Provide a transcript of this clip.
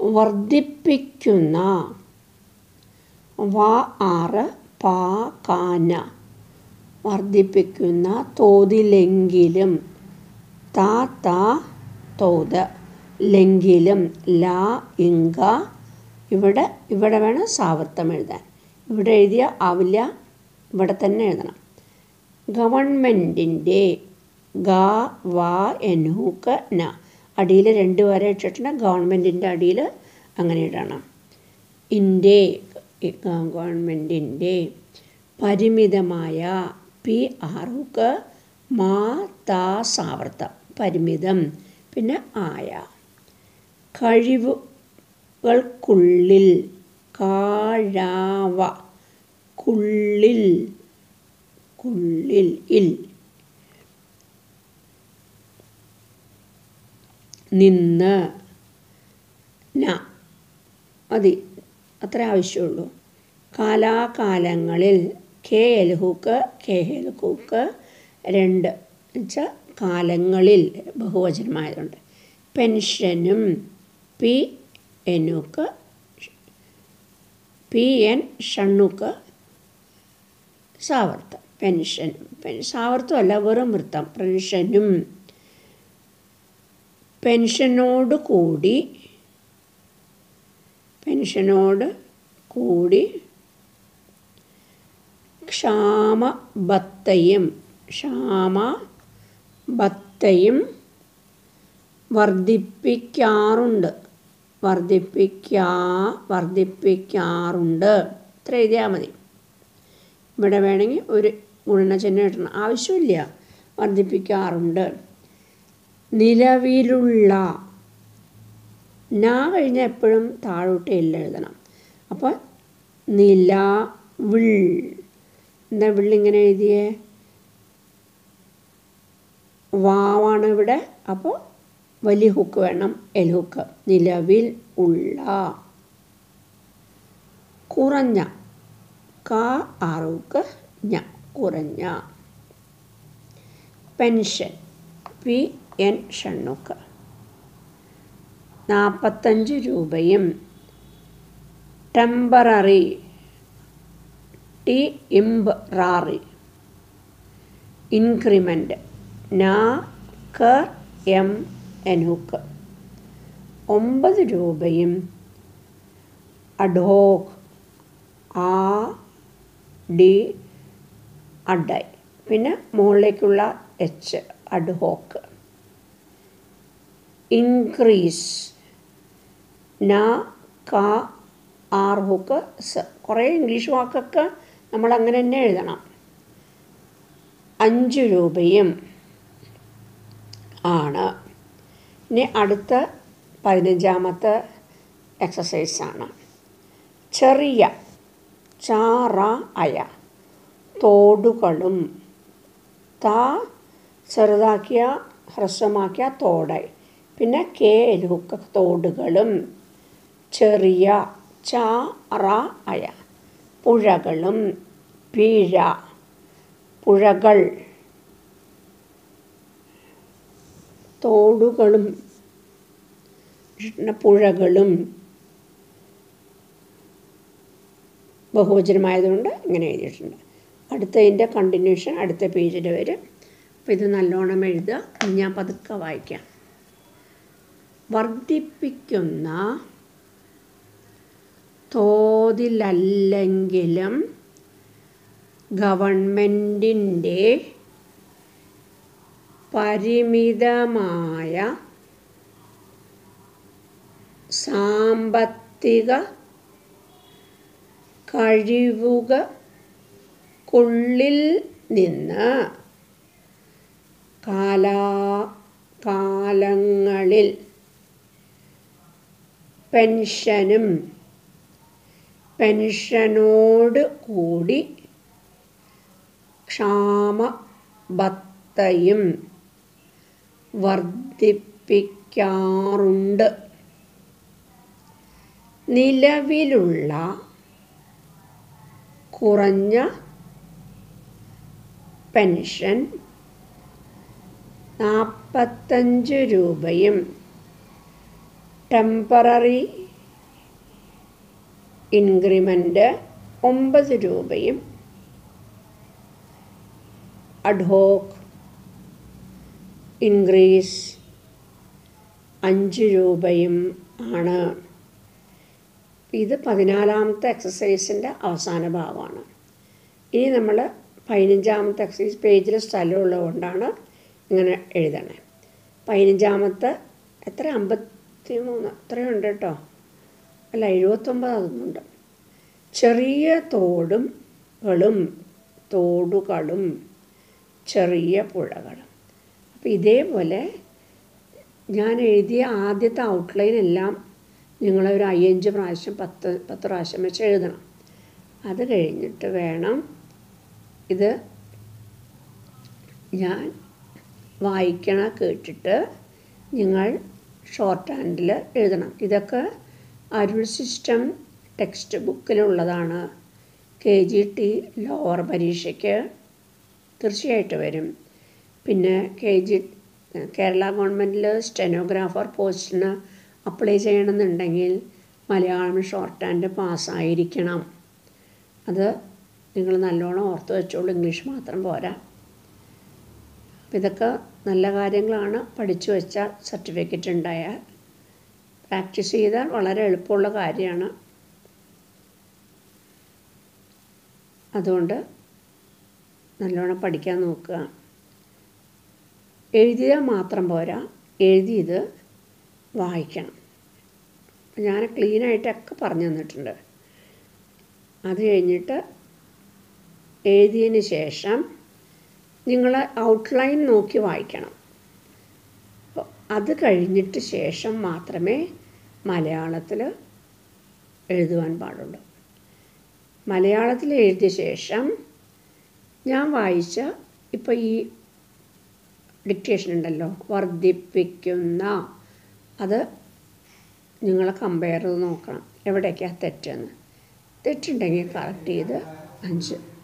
വർദ്ധിപ്പിക്കുന്ന വ ആറ് പാ കാന വർദ്ധിപ്പിക്കുന്ന തോതിലെങ്കിലും താ താ തോത് ലെങ്കിലും ലാ ഇങ്ക ഇവിടെ ഇവിടെ വേണം സാവൃത്തം എഴുതാൻ ഇവിടെ എഴുതിയ ആവില്ല ഇവിടെ തന്നെ എഴുതണം ഗവൺമെൻറ്റിൻ്റെ ഗ വ എനൂക്ക് ന അടിയിൽ രണ്ട് വര ഇട്ടിട്ടുണ്ട് ഗവൺമെൻറ്റിൻ്റെ അടിയിൽ അങ്ങനെ ഇടണം ഇൻ്റെ ഗവൺമെൻറ്റിൻ്റെ പരിമിതമായ പി ആറുക്ക് മാ താ സാവൃത്തം പരിമിതം പിന്നെ ആയ കഴിവുകൾക്കുള്ളിൽ കാഴാവ കുള്ളിൽ കുള്ളിൽ ഇൽ നിന്ന് ന മതി അത്ര ആവശ്യമുള്ളൂ കാലാകാലങ്ങളിൽ കെ എൽഹുക്ക് കെ എൽഹുക്ക് രണ്ട് എന്നുവെച്ചാൽ കാലങ്ങളിൽ ബഹുവചനമായതുകൊണ്ട് പെൻഷനും പി എനുക്ക് പി എൻ ഷണ്ണുക്ക് സാവർത്തം പെൻഷനും പെൻ സാവർത്തമല്ല വെറും വൃത്തം പെൻഷനും പെൻഷനോട് കൂടി പെൻഷനോട് കൂടി ക്ഷാമബത്തയും ക്ഷാമ ബത്തയും വർദ്ധിപ്പിക്കാറുണ്ട് വർദ്ധിപ്പിക്കാ വർദ്ധിപ്പിക്കാറുണ്ട് ഇത്ര എഴുതിയാൽ മതി ഇവിടെ വേണമെങ്കിൽ ഒരു ഗുണനചിഹ്നം ഇടണം ആവശ്യമില്ല വർദ്ധിപ്പിക്കാറുണ്ട് നിലവിലുള്ള നാ കഴിഞ്ഞാൽ എപ്പോഴും താഴോട്ട് എല്ല എഴുതണം അപ്പോൾ നില വിൾ എന്താ വിള്ളിങ്ങനെ എഴുതിയേ വാവാണ് ഇവിടെ അപ്പോൾ വലിയ ഹുക്ക് വേണം എൽ ഹുക്ക് നിലവിൽ ഉള്ള കുറഞ്ഞ ക ആറുക്ക് ഞ കുറഞ്ഞ പെൻഷൻ പി എൻ ഷണ്ണുക്ക് നാൽപ്പത്തഞ്ച് രൂപയും ടെമ്പററി ടി ഇംബ് റാറി ഇൻക്രിമെൻ്റ് നാ കർ എം എനുക്ക് ഒമ്പത് രൂപയും അഡോക് ആ ഡി അഡായി പിന്നെ മുകളിലേക്കുള്ള എച്ച് അഡ്ഹോക്ക് ഇൻക്രീസ് ന ക ആർ ഹുക്ക് സ് കുറേ ഇംഗ്ലീഷ് വാക്കൊക്കെ നമ്മൾ അങ്ങനെ തന്നെ എഴുതണം അഞ്ച് രൂപയും ആണ് ഇനി അടുത്ത പതിനഞ്ചാമത്തെ എക്സസൈസാണ് ചെറിയ ചാറ അയ തോടുകളും താ ചെറുതാക്കിയ ഹ്രസ്വമാക്കിയ തോടായി പിന്നെ കെ എലുക്ക തോടുകളും ചെറിയ ചാറ അയ പുഴകളും പിഴ പുഴകൾ തോടുകളും പിന്നെ പുഴകളും ബഹുവചനമായതുകൊണ്ട് ഇങ്ങനെ എഴുതിയിട്ടുണ്ട് അടുത്തതിൻ്റെ കണ്ടിന്യൂഷൻ അടുത്ത പേജിൽ വരും അപ്പോൾ ഇത് നല്ലോണം എഴുതുക ഇനി ഞാൻ പതുക്കെ വായിക്കാം വർദ്ധിപ്പിക്കുന്ന തോതിലല്ലെങ്കിലും ഗവൺമെൻറ്റിൻ്റെ പരിമിതമായ സാമ്പത്തിക കഴിവുകൾക്കുള്ളിൽ നിന്ന് കാലാ കാലങ്ങളിൽ പെൻഷനും പെൻഷനോട് കൂടി ക്ഷാമബത്തയും വർദ്ധിപ്പിക്കാറുണ്ട് നിലവിലുള്ള കുറഞ്ഞ പെൻഷൻ നാൽപ്പത്തഞ്ച് രൂപയും ടെമ്പററി ഇൻക്രിമെൻ്റ് ഒമ്പത് രൂപയും അഡ്ഹോക്ക് ഇൻക്രീസ് അഞ്ച് രൂപയും ആണ് ഇത് പതിനാലാമത്തെ എക്സസൈസിൻ്റെ അവസാന ഭാഗമാണ് ഇനി നമ്മൾ പതിനഞ്ചാമത്തെ എക്സസൈസ് പേജിൽ സ്ഥലമുള്ളതുകൊണ്ടാണ് ഇങ്ങനെ എഴുതണേ പതിനഞ്ചാമത്തെ എത്ര അമ്പത്തി മൂന്ന് അത്രയുണ്ട് കേട്ടോ അല്ല എഴുപത്തൊമ്പത് അതൊന്നുണ്ട് ചെറിയ തോടും കളും തോടുകളും ചെറിയ പുഴകളും അപ്പോൾ ഇതേപോലെ ഞാൻ എഴുതിയ ആദ്യത്തെ ഔട്ട്ലൈൻ എല്ലാം നിങ്ങളൊരു അയ്യഞ്ച് പ്രാവശ്യം പത്ത് പത്ത് പ്രാവശ്യം വെച്ച് എഴുതണം അത് കഴിഞ്ഞിട്ട് വേണം ഇത് ഞാൻ വായിക്കണ കേട്ടിട്ട് നിങ്ങൾ ഷോർട്ട് ഹാൻഡിൽ എഴുതണം ഇതൊക്കെ അരുൾ സിസ്റ്റം ടെക്സ്റ്റ് ബുക്കിലുള്ളതാണ് കെ ജി ടി ലോവർ പരീക്ഷയ്ക്ക് തീർച്ചയായിട്ടും വരും പിന്നെ കെ ജി കേരള ഗവൺമെൻറ്റിൽ സ്റ്റെനോഗ്രാഫർ പോസ്റ്റിന് അപ്ലൈ ചെയ്യണമെന്നുണ്ടെങ്കിൽ മലയാളം ഷോർട്ട് ഹാൻഡ് പാസ്സായിരിക്കണം അത് നിങ്ങൾ നല്ലോണം ഓർത്ത് വെച്ചോളൂ ഇംഗ്ലീഷ് മാത്രം പോരാ അപ്പം ഇതൊക്കെ നല്ല കാര്യങ്ങളാണ് പഠിച്ചു വെച്ചാൽ സർട്ടിഫിക്കറ്റ് ഉണ്ടായാൽ പ്രാക്ടീസ് ചെയ്താൽ വളരെ എളുപ്പമുള്ള കാര്യമാണ് അതുകൊണ്ട് നല്ലോണം പഠിക്കാൻ നോക്കുക എഴുതിയാൽ മാത്രം പോരാ എഴുതിയത് വായിക്കണം ഞാൻ ക്ലീനായിട്ടൊക്കെ പറഞ്ഞു തന്നിട്ടുണ്ട് അത് കഴിഞ്ഞിട്ട് എഴുതിയതിന് ശേഷം നിങ്ങൾ ഔട്ട്ലൈൻ നോക്കി വായിക്കണം അപ്പോൾ അത് കഴിഞ്ഞിട്ട് ശേഷം മാത്രമേ മലയാളത്തിൽ എഴുതുവാൻ പാടുള്ളൂ മലയാളത്തിൽ എഴുതിയ ശേഷം ഞാൻ വായിച്ച ഇപ്പോൾ ഈ ഡിക്റ്റേഷൻ ഉണ്ടല്ലോ വർദ്ധിപ്പിക്കുന്ന അത് നിങ്ങൾ കമ്പയർ ചെയ്ത് നോക്കണം എവിടേക്കാണ് തെറ്റെന്ന് തെറ്റുണ്ടെങ്കിൽ കറക്റ്റ് ചെയ്ത് അഞ്ച്